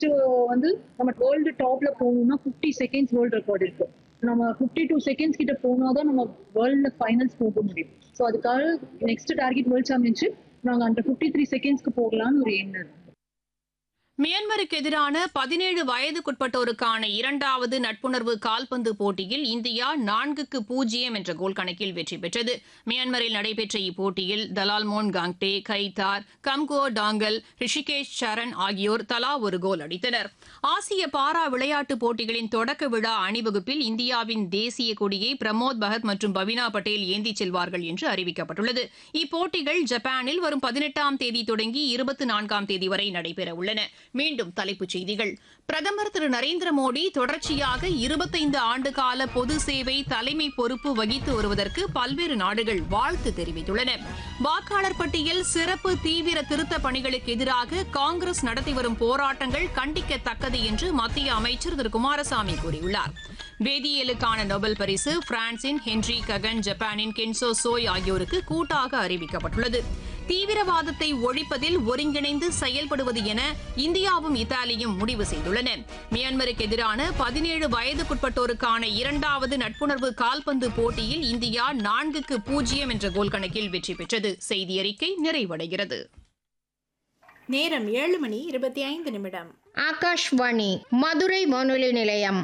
next வந்து நம்ம world டாப்ல போகணும்னா ஃபிஃப்டி செகண்ட்ஸ் வேர்ல்டு ரெக்கார்ட் இருக்கு நம்ம ஃபிஃப்டி டூ செகண்ட்ஸ் கிட்ட போனா தான் நம்ம வேர்ல்டு ஃபைனல்ஸ் போக முடியும் ஸோ அதுக்காக நெக்ஸ்ட் டார்கெட் வேர்ல்ட் சாம்பியன்ஷிப் நாங்கள் அந்த ஃபிஃப்டி த்ரீ செகண்ட்ஸ்க்கு போகலான்னு ஒரு எண்ணம் இருக்கு மியான்மருக்கு எதிரான பதினேழு வயதுக்குட்பட்டோருக்கான இரண்டாவது நட்புணர்வு கால்பந்து போட்டியில் இந்தியா நான்குக்கு பூஜ்ஜியம் என்ற கோல் கணக்கில் வெற்றி பெற்றது மியான்மரில் நடைபெற்ற இப்போட்டியில் தலால்மோன் காங்டே கைதார் கம்கோ டாங்கல் ரிஷிகேஷ் சரண் ஆகியோர் தலா ஒரு கோல் அடித்தனர் ஆசிய பாரா விளையாட்டுப் போட்டிகளின் தொடக்க விழா அணிவகுப்பில் இந்தியாவின் தேசிய கொடியை பிரமோத் பகத் மற்றும் பவினா பட்டேல் ஏந்திச் செல்வார்கள் என்று அறிவிக்கப்பட்டுள்ளது இப்போட்டிகள் ஜப்பானில் வரும் பதினெட்டாம் தேதி தொடங்கி இருபத்தி நான்காம் தேதி வரை நடைபெற உள்ளன மீண்டும் தலைப்புச் செய்திகள் பிரதமர் திரு நரேந்திர மோடி தொடர்ச்சியாக இருபத்தைந்து ஆண்டுகால பொது சேவை தலைமை பொறுப்பு வகித்து வருவதற்கு பல்வேறு நாடுகள் வாழ்த்து தெரிவித்துள்ளன வாக்காளர் பட்டியல் சிறப்பு தீவிர திருத்த பணிகளுக்கு எதிராக காங்கிரஸ் நடத்தி வரும் போராட்டங்கள் கண்டிக்கத்தக்கது என்று மத்திய அமைச்சர் திரு குமாரசாமி கூறியுள்ளார் வேதியியலுக்கான நோபல் பரிசு பிரான்சின் ஹென்றி ககன் ஜப்பானின் கென்சோ சோய் ஆகியோருக்கு கூட்டாக அறிவிக்கப்பட்டுள்ளது தீவிரவாதத்தை ஒழிப்பதில் ஒருங்கிணைந்து செயல்படுவது என இந்தியாவும் இத்தாலியும் முடிவு செய்துள்ளன மியான்மருக்கு எதிரான பதினேழு வயதுக்குட்பட்டோருக்கான இரண்டாவது நட்புணர்வு கால்பந்து போட்டியில் இந்தியா நான்குக்கு பூஜ்ஜியம் என்ற கோல் கணக்கில் வெற்றி பெற்றது செய்தி அறிக்கை நிறைவடைகிறது நேரம் ஏழு மணி இருபத்தி ஐந்து நிமிடம் ஆகாஷ்வாணி மதுரை வானொலி நிலையம்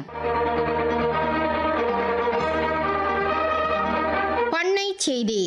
பண்ணை செய்தி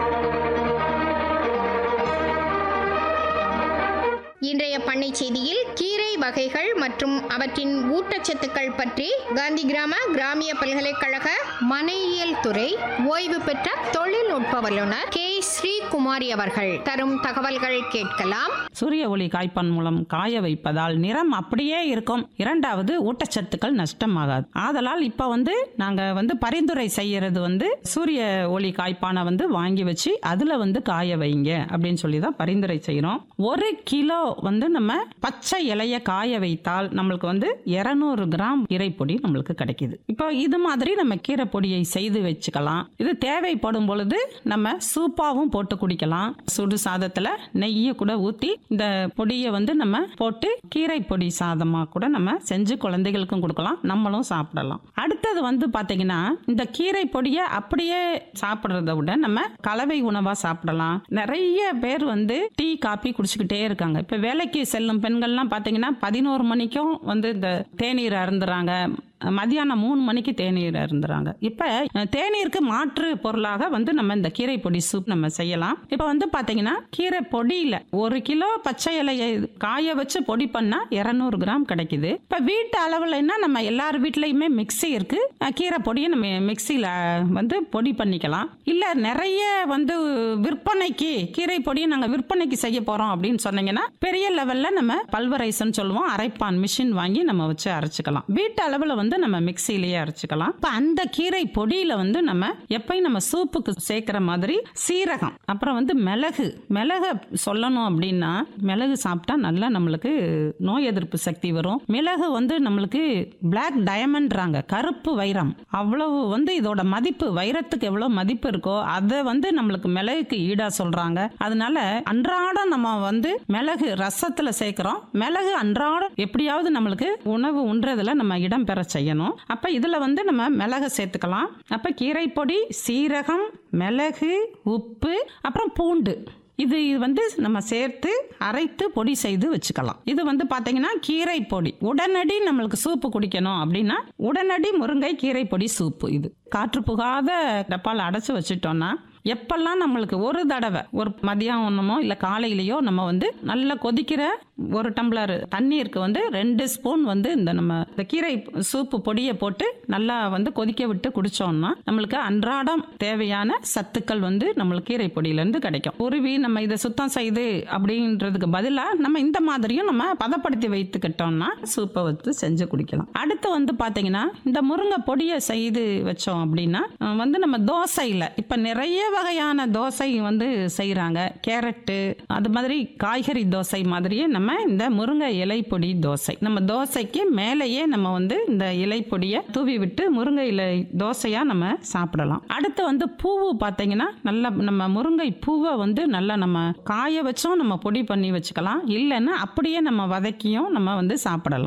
இன்றைய பண்ணை செய்தியில் கீரை வகைகள் மற்றும் அவற்றின் ஊட்டச்சத்துக்கள் பற்றி காந்தி கிராம கிராமிய பல்கலைக்கழக மனையியல் துறை ஓய்வு பெற்ற தொழில்நுட்ப வல்லுநர் கே ஸ்ரீகுமாரி அவர்கள் தரும் தகவல்கள் கேட்கலாம் சூரிய ஒளி காய்ப்பான் மூலம் காய வைப்பதால் நிறம் அப்படியே இருக்கும் இரண்டாவது ஊட்டச்சத்துக்கள் நஷ்டமாகாது ஆதலால் இப்ப வந்து நாங்க வந்து பரிந்துரை செய்யறது வந்து சூரிய ஒளி காய்ப்பானை வந்து வாங்கி வச்சு அதுல வந்து காய வைங்க அப்படின்னு சொல்லி தான் பரிந்துரை செய்யறோம் ஒரு கிலோ வந்து நம்ம பச்சை இலைய காய வைத்தால் நம்மளுக்கு வந்து 200 கிராம் கீரைப்பொடி நம்மளுக்கு கிடைக்குது இப்போ இது மாதிரி நம்ம கீரை பொடியை செய்து வச்சுக்கலாம் இது தேவைப்படும் பொழுது நம்ம சூப்பாவும் போட்டு குடிக்கலாம் சுடு சாதத்துல நெய்யை கூட ஊத்தி இந்த பொடியை வந்து நம்ம போட்டு கீரை பொடி சாதமா கூட நம்ம செஞ்சு குழந்தைகளுக்கும் கொடுக்கலாம் நம்மளும் சாப்பிடலாம் அடுத்தது வந்து பாத்தீங்கன்னா இந்த கீரை பொடியை அப்படியே சாப்பிடுறத விட நம்ம கலவை உணவா சாப்பிடலாம் நிறைய பேர் வந்து டீ காபி குடிச்சுக்கிட்டே இருக்காங்க இப்ப வேலைக்கு செல்லும் பெண்கள்லாம் பாத்தீங்கன்னா பதினோரு மணிக்கும் வந்து இந்த தேநீர் அருந்துறாங்க மதியானம் மூணு மணிக்கு தேநீர் அருந்துறாங்க இப்ப அஹ், தேநீருக்கு மாற்று பொருளாக வந்து நம்ம இந்த கீரை பொடி சூப் நம்ம செய்யலாம் இப்ப வந்து பாத்தீங்கன்னா கீரை பொடியில ஒரு கிலோ பச்சை இலையை காய வச்சு பொடி பண்ணா 200 கிராம் கிடைக்குது இப்ப வீட்டு அளவுலன்னா நம்ம எல்லார் வீட்லயுமே மிக்ஸி இருக்கு அஹ், கீரை பொடியை நம்ம மிக்ஸியில வந்து பொடி பண்ணிக்கலாம் இல்ல நிறைய வந்து விற்பனைக்கு கீரை பொடியை நாங்க விற்பனைக்கு செய்ய போறோம் அப்படின்னு சொன்னீங்கன்னா பெரிய லெவல்ல நம்ம பல்வரைசன் சொல்லுவோம் அரைப்பான் மிஷின் வாங்கி நம்ம வச்சு அரைச்சுக்கலாம் வீட்டு அளவுல வந்து நம்ம மிக்சியிலேயே அரைச்சுக்கலாம் இப்ப அந்த கீரை பொடியில வந்து நம்ம எப்பயும் நம்ம சூப்புக்கு சேர்க்கிற மாதிரி சீரகம் அப்புறம் வந்து மிளகு மிளகு சொல்லணும் அப்படின்னா மிளகு சாப்பிட்டா நல்லா நம்மளுக்கு நோய் எதிர்ப்பு சக்தி வரும் மிளகு வந்து நம்மளுக்கு பிளாக் டயமண்ட்றாங்க கருப்பு வைரம் அவ்வளவு வந்து இதோட மதிப்பு வைரத்துக்கு எவ்வளவு மதிப்பு இருக்கோ அதை வந்து நம்மளுக்கு மிளகுக்கு ஈடா சொல்றாங்க அதனால அன்றாடம் நம்ம வந்து மிளகு ரசத்துல சேர்க்கிறோம் மிளகு அன்றாடம் எப்படியாவது நம்மளுக்கு உணவு உண்றதுல நம்ம இடம் பெற செய்யணும் அப்ப இதுல வந்து நம்ம மிளகு சேர்த்துக்கலாம் அப்ப கீரை பொடி சீரகம் மிளகு உப்பு அப்புறம் பூண்டு இது இது வந்து நம்ம சேர்த்து அரைத்து பொடி செய்து வச்சுக்கலாம் இது வந்து பாத்தீங்கன்னா கீரை பொடி உடனடி நம்மளுக்கு சூப்பு குடிக்கணும் அப்படின்னா உடனடி முருங்கை கீரை பொடி சூப்பு இது காற்று புகாத டப்பால் அடைச்சு வச்சுட்டோம்னா எப்பெல்லாம் நம்மளுக்கு ஒரு தடவை ஒரு மதியம் ஒண்ணுமோ இல்லை காலையிலையோ நம்ம வந்து நல்லா கொதிக்கிற ஒரு டம்ளர் தண்ணீருக்கு வந்து ரெண்டு ஸ்பூன் வந்து இந்த நம்ம இந்த கீரை சூப்பு பொடியை போட்டு நல்லா வந்து கொதிக்க விட்டு குடிச்சோம்னா நம்மளுக்கு அன்றாடம் தேவையான சத்துக்கள் வந்து நம்மளுக்கு கீரை பொடியிலேருந்து கிடைக்கும் உருவி நம்ம இதை சுத்தம் செய்து அப்படின்றதுக்கு பதிலாக நம்ம இந்த மாதிரியும் நம்ம பதப்படுத்தி வைத்துக்கிட்டோம்னா சூப்பை வந்து செஞ்சு குடிக்கலாம் அடுத்து வந்து பார்த்தீங்கன்னா இந்த முருங்கை பொடியை செய்து வச்சோம் அப்படின்னா அஹ் வந்து நம்ம தோசையில் இப்போ நிறைய வகையான தோசை வந்து செய்கிறாங்க கேரட்டு அது மாதிரி காய்கறி தோசை மாதிரியே நம்ம நம்ம இந்த முருங்கை இலை பொடி தோசை நம்ம தோசைக்கு மேலேயே நம்ம வந்து இந்த இலை பொடியை தூவி விட்டு முருங்கை இலை தோசையா நம்ம சாப்பிடலாம் அடுத்து வந்து பூவு பார்த்தீங்கன்னா நல்லா நம்ம முருங்கை பூவை வந்து நல்லா நம்ம காய வச்சும் நம்ம பொடி பண்ணி வச்சுக்கலாம் இல்லைன்னா அப்படியே நம்ம வதக்கியும் நம்ம வந்து சாப்பிடலாம்